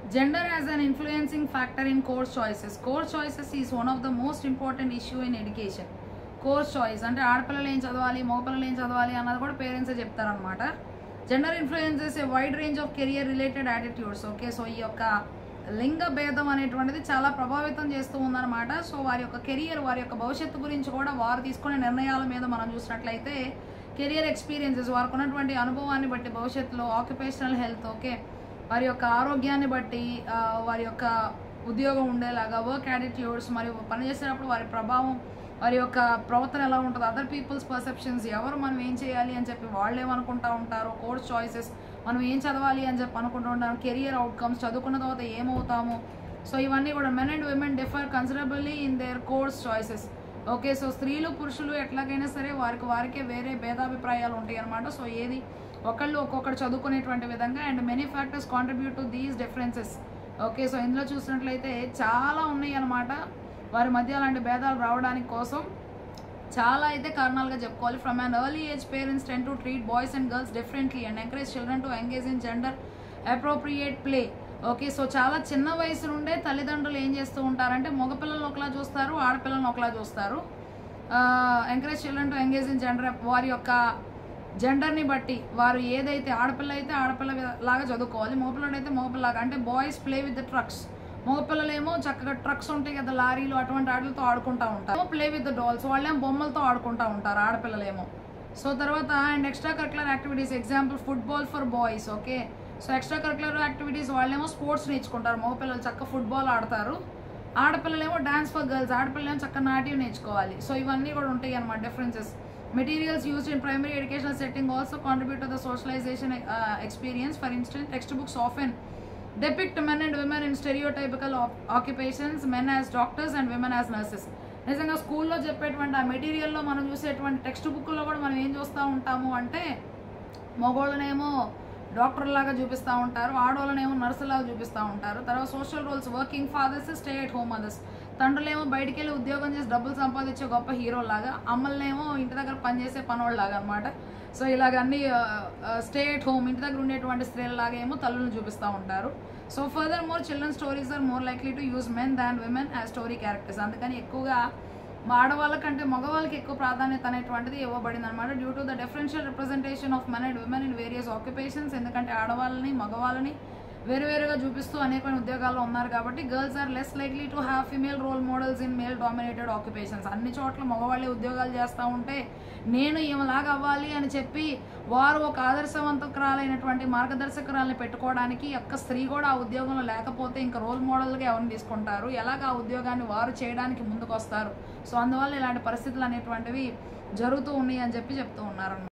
Gender as an influencing factor in course choices. Course choices is one of the most important issue in education. Course choice అంటే ఆడపిల్లలు ఏం చదవాలి మగపిల్లలు ఏం చదవాలి అన్నది కూడా పేరెంట్సే చెప్తారనమాట gender influences a wide range of career related attitudes okay so ఈ యొక్క లింగ భేదం అనేటువంటిది చాలా ప్రభావితం చేస్తూ ఉందన్నమాట సో వారి యొక్క కెరియర్ వారి యొక్క భవిష్యత్తు గురించి కూడా వారు తీసుకునే నిర్ణయాల మీద మనం చూసినట్లయితే కెరియర్ ఎక్స్పీరియన్సెస్ వారికి ఉన్నటువంటి అనుభవాన్ని బట్టి భవిష్యత్తులో ఆక్యుపేషనల్ హెల్త్ ఓకే వారి యొక్క ఆరోగ్యాన్ని బట్టి ఆ, వారి యొక్క ఉద్యోగం ఉండేలాగా వర్క్ యాటిట్యూడ్స్ మరియు పనిచేసేటప్పుడు వారి ప్రభావం వారి యొక్క ప్రవర్తన ఎలా ఉంటుంది అదర్ పీపుల్స్ పర్సెప్షన్స్ ఎవరు మనం ఏం చేయాలి అని చెప్పి వాళ్ళు ఏమనుకుంటా ఉంటారు కోర్స్ చాయిసెస్ మనం ఏం చదవాలి అని చెప్పి అనుకుంటూ ఉంటాం కెరియర్ అవుట్కమ్స్ చదువుకున్న తర్వాత ఏమవుతాము సో ఇవన్నీ కూడా men and women differ considerably in their course choices okay so స్త్రీలు పురుషులు ఎట్లాగైనా సరే వారికి వారికే వేరే భేదాభిప్రాయాలు ఉంటాయి అనమాట సో ఏది ఒకళ్ళు ఒక్కొక్కరు చదువుకునేటువంటి విధంగా and many factors contribute to these differences okay so ఇందులో చూసినట్లయితే చాలా ఉన్నాయి అనమాట వారి మధ్య అలాంటి భేదాలు రావడానికి కోసం చాలా అయితే కారణాలుగా చెప్పుకోవాలి from an early age parents tend to treat boys and girls differently and encourage children to engage in gender appropriate play okay so చాలా చిన్న వయసు నుండే తల్లిదండ్రులు ఏం చేస్తూ ఉంటారంటే మగపిల్లలను ఒకలా చూస్తారు ఆడపిల్లలను ఒకలా చూస్తారు encourage children to engage in gender వారి యొక్క జెండర్ని బట్టి వారు ఏదైతే ఆడపిల్ల అయితే ఆడపిల్ల లాగా చదువుకోవాలి మగపిల్లడు అయితే మగపిల్లలాగా అంటే boys play with the trucks మగపిల్లలేమో చక్కగా ట్రక్స్ ఉంటాయి కదా లారీలు అటువంటి వాటితో ఆడుకుంటా ఉంటారు ప్లే విత్ ద డాల్స్ వాళ్ళేమో బొమ్మలతో ఆడుకుంటా ఉంటారు ఆడపిల్లలేమో సో తర్వాత and extra curricular activities example football for boys okay so extra curricular activities వాళ్ళేమో స్పోర్ట్స్ నేర్చుకుంటారు మగపిల్లలు చక్క ఫుట్బాల్ ఆడతారు ఆడపిల్లలేమో డాన్స్ ఫర్ గర్ల్స్ ఆడపిల్లలేమో చక్క నాట్యం నేర్చుకోవాలి సో ఇవన్నీ కూడా ఉంటాయి అనమాట differences materials used in primary educational setting also contribute to the socialization experience for instant text books often depict men and women in stereotypical op- occupations men as doctors and women as nurses నిజంగా స్కూల్లో చెప్పేటువంటి ఆ మెటీరియల్లో మనం చూసేటువంటి text బుక్లో కూడా మనం ఏం చూస్తూ ఉంటాము అంటే మగోళ్ళనేమో డాక్టర్ లాగా చూపిస్తూ ఉంటారు ఆడవాళ్ళనేమో నర్సులాగా చూపిస్తూ ఉంటారు తర్వాత social roles working fathers stay at home mothers తండ్రులేమో బయటికి వెళ్ళి ఉద్యోగం చేసి డబ్బులు సంపాదించే గొప్ప హీరోలాగా అమ్మలనేమో ఇంటి దగ్గర పనిచేసే పనోళ్ళలాగా అనమాట సో ఇలాగ అన్ని స్టే అట్ హోమ్ ఇంటి దగ్గర ఉండేటువంటి స్త్రీలలాగా ఏమో తల్లులను చూపిస్తూ ఉంటారు so furthermore children stories are more likely to use men than women as story characters అందుకని ఎక్కువగా మా ఆడవాళ్ళకంటే మగవాళ్ళకి ఎక్కువ ప్రాధాన్యత అనేటువంటిది ఇవ్వబడింది అనమాట due to the differential representation of men and women in various occupations ఎందుకంటే ఆడవాళ్ళని మగవాళ్ళని వేరువేరుగా చూపిస్తూ అనేకమైన ఉద్యోగాల్లో ఉన్నారు కాబట్టి girls are less likely to have female role models in male dominated occupations అన్ని చోట్ల మగవాళ్ళే ఉద్యోగాలు చేస్తూ ఉంటే నేను ఈమెలాగా అవ్వాలి అని చెప్పి వారు ఒక ఆదర్శవంతకురాలైనటువంటి మార్గదర్శకురాలని పెట్టుకోవడానికి ఒక్క స్త్రీ కూడా ఆ ఉద్యోగంలో లేకపోతే ఇంకా రోల్ మోడల్గా ఎవరిని తీసుకుంటారు ఎలాగ ఆ ఉద్యోగాన్ని వారు చేయడానికి ముందుకు వస్తారు సో అందువల్ల ఇలాంటి పరిస్థితులు అనేటువంటివి జరుగుతూ ఉన్నాయి అని చెప్పి చెప్తూ ఉన్నారు